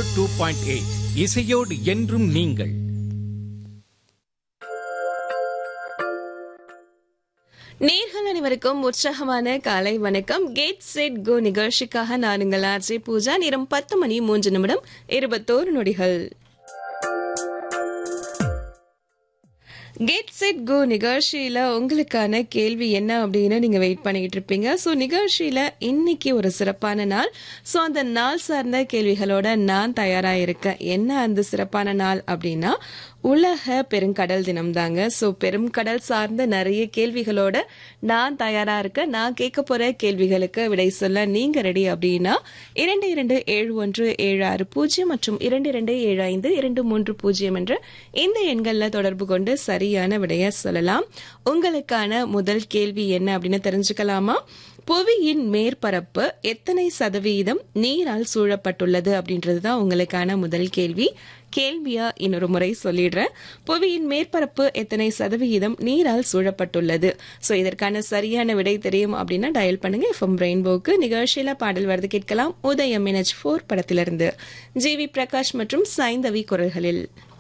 two point eight இசையோடு என்றும் நீங்கள் நேர்கள் அனைவருக்கும் உற்சாகமான காலை வணக்கம் கேட் செட் கோ நிகழ்ச்சிக்காக நான் உங்கள் ஆர்ஜே பூஜா நேரம் பத்து மணி மூன்று நிமிடம் இருபத்தோரு நொடிகள் கெட் செட் கோ நிகழ்ச்சியில உங்களுக்கான கேள்வி என்ன அப்படின்னு நீங்க வெயிட் பண்ணிட்டு இருப்பீங்க ஸோ நிகழ்ச்சியில இன்னைக்கு ஒரு சிறப்பான நாள் ஸோ அந்த நாள் சார்ந்த கேள்விகளோட நான் தயாரா இருக்கேன் என்ன அந்த சிறப்பான நாள் அப்படின்னா உலக பெருங்கடல் தினம் தாங்க ஸோ பெருங்கடல் சார்ந்த நிறைய கேள்விகளோட நான் தயாரா இருக்கேன் நான் கேட்க போற கேள்விகளுக்கு விடை சொல்ல நீங்க ரெடி அப்படின்னா இரண்டு இரண்டு ஏழு ஒன்று ஏழு ஆறு பூஜ்ஜியம் மற்றும் இரண்டு இரண்டு ஏழு ஐந்து இரண்டு மூன்று பூஜ்ஜியம் என்ற இந்த எண்கள்ல தொடர்பு கொண்டு சரியான விடைய சொல்லலாம் உங்களுக்கான முதல் கேள்வி என்ன அப்படின்னு தெரிஞ்சுக்கலாமா புவியின் மேற்பரப்பு எத்தனை சதவீதம் நீரால் சூழப்பட்டுள்ளது அப்படின்றது தான் உங்களுக்கான முதல் கேள்வி கேள்வியா இன்னொரு முறை சொல்லிடுறேன் புவியின் மேற்பரப்பு எத்தனை சதவிகிதம் நீரால் சூழப்பட்டுள்ளது ஸோ இதற்கான சரியான விடை தெரியும் அப்படின்னா டயல் பண்ணுங்க எஃப்எம் ரெயின்போக்கு நிகழ்ச்சியில பாடல் வருது கேட்கலாம் உதயம் என்எச் ஃபோர் படத்திலிருந்து ஜி வி பிரகாஷ் மற்றும் சைந்தவி குரல்களில்